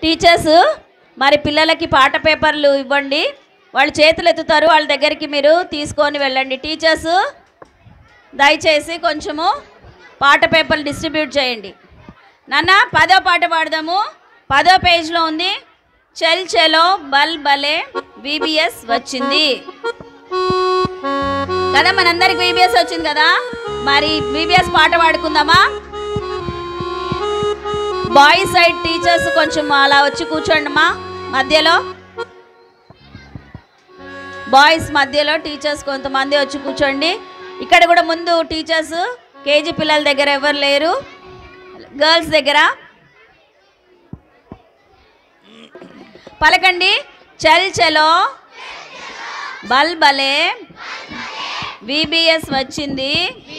teachers మరి పిల్లలకి పాట పేపర్లు ఇవ్వండి వాళ్ళు చేతులు ఎత్తుతారు వాళ్ళ దగ్గరికి మీరు తీసుకొని వెళ్ళండి టీచర్స్ దయచేసి కొంచెము పాట పేపర్లు డిస్ట్రిబ్యూట్ చేయండి నాన్న పదో పాట పాడదాము పదో పేజ్లో ఉంది చెల్ చెలో బల్ బలే బీబీఎస్ వచ్చింది కదా మనందరికి బీబీఎస్ వచ్చింది కదా మరి బీబీఎస్ పాట పాడుకుందామా బాయ్స్ సైడ్ టీచర్స్ కొంచెం అలా వచ్చి కూర్చోండి మా మధ్యలో బాయ్స్ మధ్యలో టీచర్స్ కొంతమంది వచ్చి కూర్చోండి ఇక్కడ కూడా ముందు టీచర్స్ కేజీ పిల్లల దగ్గర ఎవరు లేరు గర్ల్స్ దగ్గర పలకండి చల్ చలో బల్ బలే విబిఎస్ వచ్చింది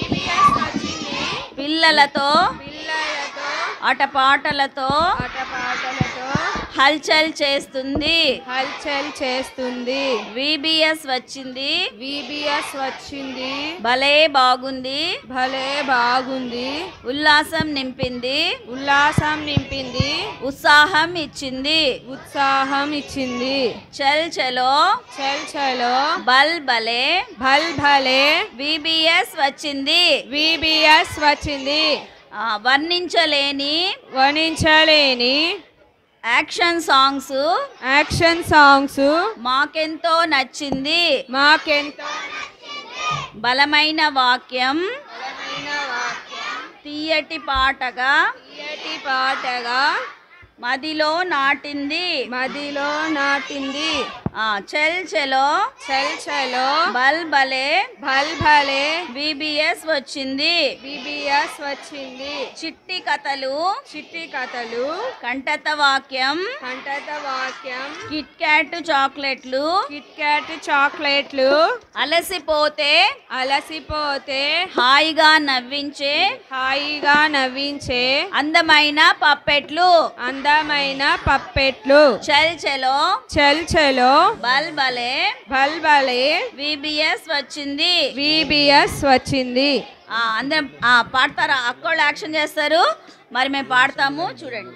పిల్లలతో పిల్లలతో ఆటపాటలతో ఆటపాటలతో హల్చల్ చేస్తుంది హల్చల్ చేస్తుంది విబిఎస్ వచ్చింది విబిఎస్ వచ్చింది భలే బాగుంది భలే బాగుంది ఉల్లాసం నింపింది ఉల్లాసం నింపింది ఉత్సాహం ఇచ్చింది ఉత్సాహం ఇచ్చింది చల్ చలో చల్ చలో బల్ బలే భల్ భలే విబిఎస్ వచ్చింది విబిఎస్ వచ్చింది ఆ, వర్ణించలేని వర్ణించలేని యాక్షన్ సాంగ్స్ యాక్షన్ సాంగ్స్ మాకెంతో నచ్చింది మాకెంతో బలమైన వాక్యం బలమైన వాక్యం తీయటి పాటగా తీయటి పాటగా మదిలో నాటింది మదిలో నాటింది ఆ, చల్ చలో చల్ చలో బల్ బలే భల్ భలే విబిఎస్ వచ్చింది బిబిఎస్ వచ్చింది చిట్టి కథలు చిట్టి కథలు కంటత వాక్యం కంటత వాక్యం కిట్ క్యాట్ చాక్లెట్లు కిట్ క్యాట్ చాక్లెట్లు అలసిపోతే అలసిపోతే హాయిగా నవ్వించే హాయిగా నవ్వించే అందమైన పప్పెట్లు అందమైన పప్పెట్లు చల్ చలో చల్ చలో బల్ బలే భల్ భలే విబిఎస్ వచ్చింది విబిఎస్ వచ్చింది ఆ, అందరం ఆ, పాడతారా అక్కోళ్ళు యాక్షన్ చేస్తారు మరి మేము పాడతాము చూడండి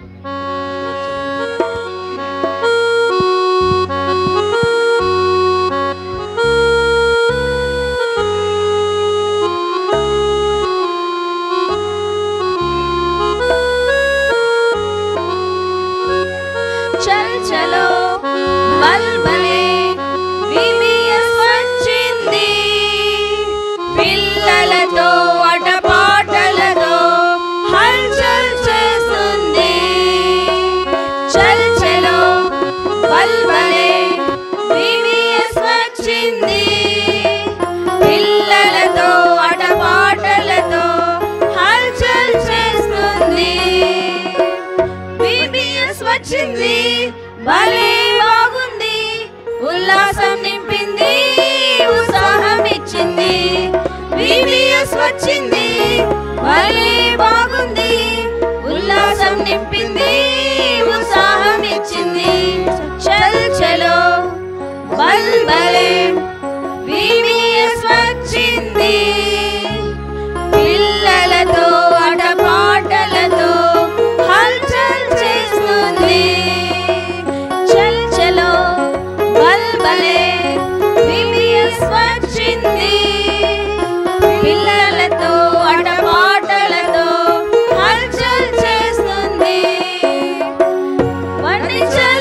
చల్ చలో బల్ బలే విబిఎస్ వచ్చింది పిల్లలతో ఆటపాటలతో హల్చల్ చేస్తుంది చల్ చలో బల్ బలే విబిఎస్ వచ్చింది పిల్లలతో ఆటపాటలతో హల్చల్ చేస్తుంది బీబీఎస్ వచ్చింది భలే బాగుంది ఉల్లాసం నింపింది ఉత్సాహం ఇచ్చింది బీబీఎస్ వచ్చింది భలే బాగుంది ఉల్లాసం నింపింది ఉత్సాహం ఇచ్చింది చల్ చలో బల్ బలే బీబీఎస్ వచ్చింది పిల్లలతో ఆటపాటలతో హల్చల్ చేస్తుంది చల్ చలో బల్ బలే విబిఎస్ వచ్చింది పిల్లలతో ఆటపాటలతో హల్చల్ చేస్తుంది వర్ణించ